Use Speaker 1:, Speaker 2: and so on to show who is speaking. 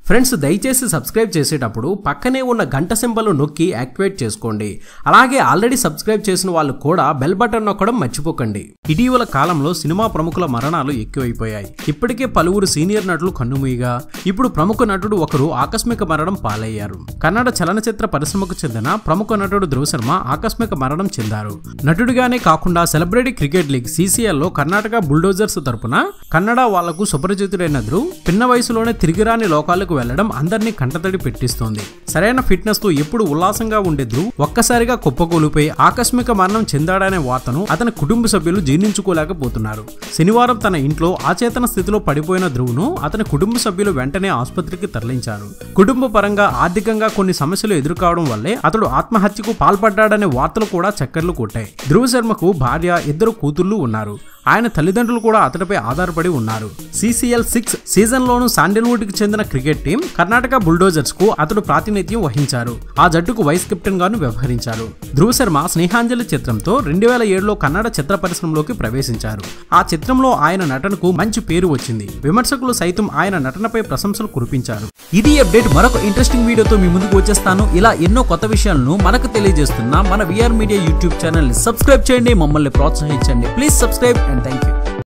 Speaker 1: friends దయచేసి subscribe చేసేటప్పుడు పక్కనే ఉన్న గంట సింబల్ నొక్కి యాక్టివేట్ చేసుకోండి అలాగే ఆల్రెడీ సబ్స్క్రైబ్ చేసిన వాళ్ళు కూడా బెల్ బటన్ నొక్కడం మర్చిపోకండి ఇటీవల కాలంలో సినిమా ప్రముఖుల మరణాలు ఎక్కువైపోయాయి ఇప్పటికే పలువురు సీనియర్ నటులు కన్నుమూయగా ఇప్పుడు ప్రముఖ నటుడు ఒకరు ఆకస్మిక మరణం పాలయ్యారు కన్నడ చలనచిత్ర పరిశ్రమకు చెందిన ప్రముఖ నటుడు ధ్రువ శర్మ ఆకస్మిక మరణం చెందారు నటుడిగానే కాకుండా సెలబ్రిటీ క్రికెట్ లీగ్ CCL లో కర్ణాటక బుల్డోజర్స్ తరపున కన్నడ వాళ్లకు సుపరిచితుడైన ధ్రువ్ పిన్న వయసులోనే తిరిగిరాని లోకాలకు వెళ్లడం అందరినీ కంటతడి పెట్టిస్తోంది సరైన ఫిట్నెస్ తో ఎప్పుడు ఉల్లాసంగా ఉండే ధ్రువ్ ఒక్కసారిగా కుప్పకూలిపోయి ఆకస్మిక మరణం చెందాడనే వార్తను అతని కుటుంబ సభ్యులు జీర్ణించుకోలేకపోతున్నారు శనివారం తన ఇంట్లో ఆచేతన స్థితిలో పడిపోయిన ధ్రువ్ను అతని కుటుంబ సభ్యులు వెంటనే ఆసుపత్రికి తరలించారు కుటుంబ పరంగా ఆర్థికంగా కొన్ని సమస్యలు ఎదుర్కోవడం వల్లే అతడు ఆత్మహత్యకు పాల్పడ్డాడనే వార్తలు కూడా చక్కర్లు కొట్టాయి ధ్రువ శర్మకు భార్య ఇద్దరు కూతుళ్లు ఉన్నారు ఆయన తల్లిదండ్రులు కూడా అతడిపై ఆధారపడి ఉన్నారు సిసిఎల్ సిక్స్ సీజన్ లోను శాండిల్వుడ్ కి చెందిన క్రికెట్ టీం కర్ణాటక బుల్డోజర్స్ కు అతడు ప్రాతినిధ్యం వహించారు ఆ జట్టుకు వైస్ కెప్టెన్ గాను వ్యవహరించారు ధ్రువ శర్మ స్నేహాంజలి చిత్రంతో రెండు వేల ఏడులో కన్నడ చిత్ర పరిశ్రమలోకి ప్రవేశించారు ఆ చిత్రంలో ఆయన నటనకు మంచి పేరు వచ్చింది విమర్శకులు సైతం ఆయన నటనపై ప్రశంసలు కురిపించారు
Speaker 2: ఇది అప్డేట్ మరొక ఇంట్రెస్టింగ్ వీడియోతో మీ ముందుకు వచ్చేస్తాను ఇలా ఎన్నో కొత్త విషయాలను మనకు తెలియజేస్తున్న మన విఆర్ మీడియా యూట్యూబ్ ఛానల్ ని సబ్స్క్రైబ్ చేయండి మమ్మల్ని ప్రోత్సహించండి please subscribe and thank you